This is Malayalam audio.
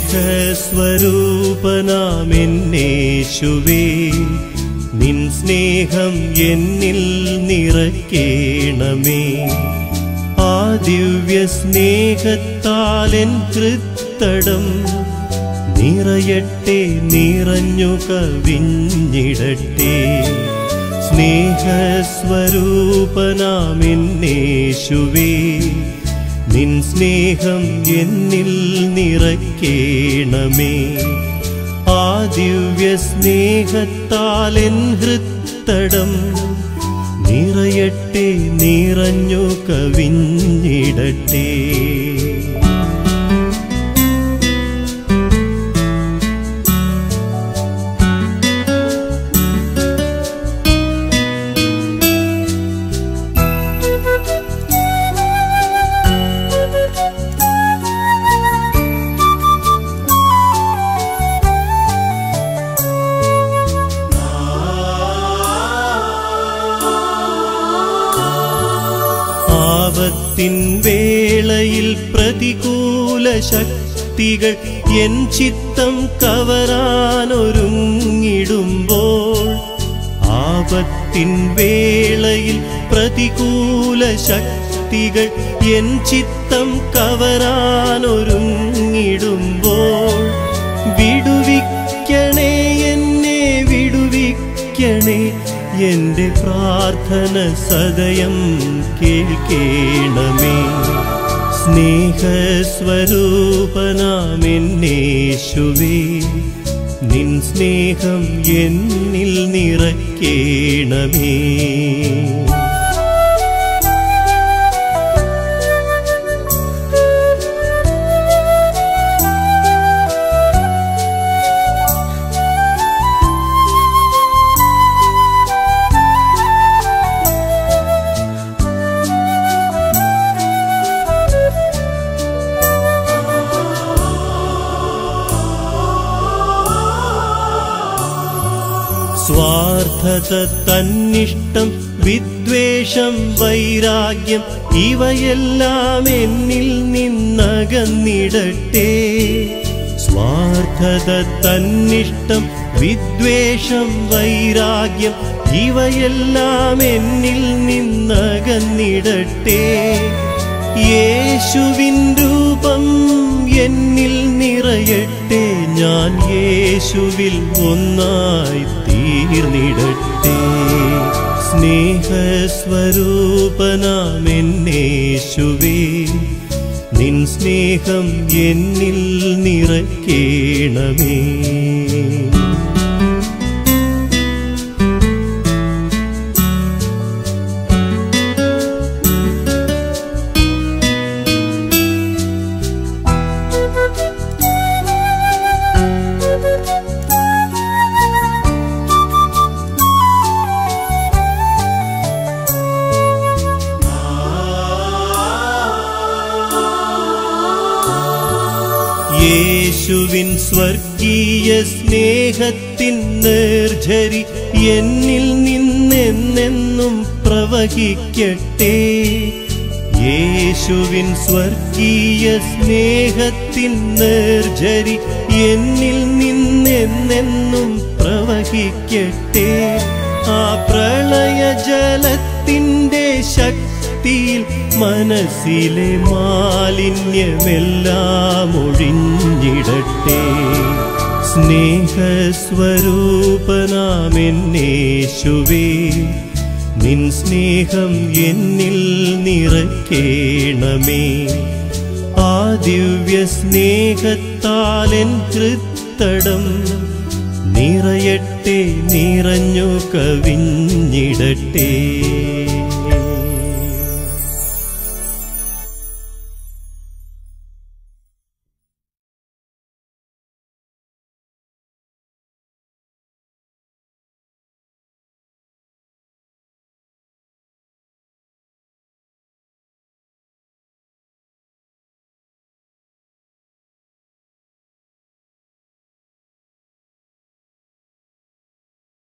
സ്നേഹസ്വരൂപനാമെന്നേശുവേ നിൻ സ്നേഹം എന്നിൽ നിറയ്ക്കേണമേ ആ ദിവ്യ സ്നേഹത്താലെൻ കൃത്തടം നിറയട്ടെ നിറഞ്ഞു കവിഞ്ഞിടട്ടെ സ്നേഹസ്വരൂപനാമെന്നേശുവേ നിൻ സ്നേഹം എന്നിൽ നിറയ്ക്കേണമേ ആ ദിവ്യ സ്നേഹത്താലെൻ ഹൃത്തടം നിറയട്ടെ നിറഞ്ഞു കവിഞ്ഞിടട്ടെ ആപത്തിൻ വേളയിൽ പ്രതികൂല ശക്തികൾ എൻ ചിത്തം കവരാനൊരുങ്ങിടുമ്പോൾ ആപത്തിൻ വേളയിൽ പ്രതികൂല ശക്തികൾ എൻ ചിത്തം കവരാനൊരുങ്ങിടുമ്പോൾ വിടുവിക്കണേ എന്നെ വിടുവിക്കണേ എന്റെ പ്രാർത്ഥന സദയം കേൾക്കേണമേ സ്നേഹസ്വരൂപനാമെന്നേശുവേ നിൻ സ്നേഹം എന്നിൽ നിറയ്ക്കേണമേ സ്വാർത്ഥത തന്നിഷ്ടം വിദ്വേഷം വൈരാഗ്യം ഇവയെല്ലാം എന്നിൽ നിന്നകന്നിടട്ടെ സ്വാർത്ഥത തന്നിഷ്ടം വിദ്വേഷം വൈരാഗ്യം ഇവയെല്ലാം എന്നിൽ നിന്നകന്നിടട്ടെ യേശുവിൻ രൂപം എന്നിൽ നിറയട്ടെ ഞാൻ യേശുവിൽ ഒന്നായി തീർന്നിടട്ടെ സ്നേഹസ്വരൂപനാമെന്നേശുവേ നിൻ സ്നേഹം എന്നിൽ നിറയ്ക്കേണമേ യേശുവിൻ സ്വർഗീയ സ്നേഹത്തിൻ നേർജരി എന്നിൽ നിന്നെന്നെന്നും പ്രവഹിക്കട്ടെ യേശുവിൻ സ്വർഗീയ സ്നേഹത്തിൻ നേർജരി എന്നിൽ നിന്നെന്നെന്നും പ്രവഹിക്കട്ടെ ആ പ്രളയ ജലത്തിൻ്റെ ശക്തിയിൽ മനസ്സിലെ മാലിന്യമെല്ലാം ഒഴിഞ്ഞിടട്ടെ സ്നേഹസ്വരൂപനാമെന്നേശുവേ നിൻ സ്നേഹം എന്നിൽ നിറയ്ക്കേണമേ ആ ദിവ്യ സ്നേഹത്താലെൻ കൃത്തടം നിറയട്ടെ നിറഞ്ഞു കവിഞ്ഞിടട്ടെ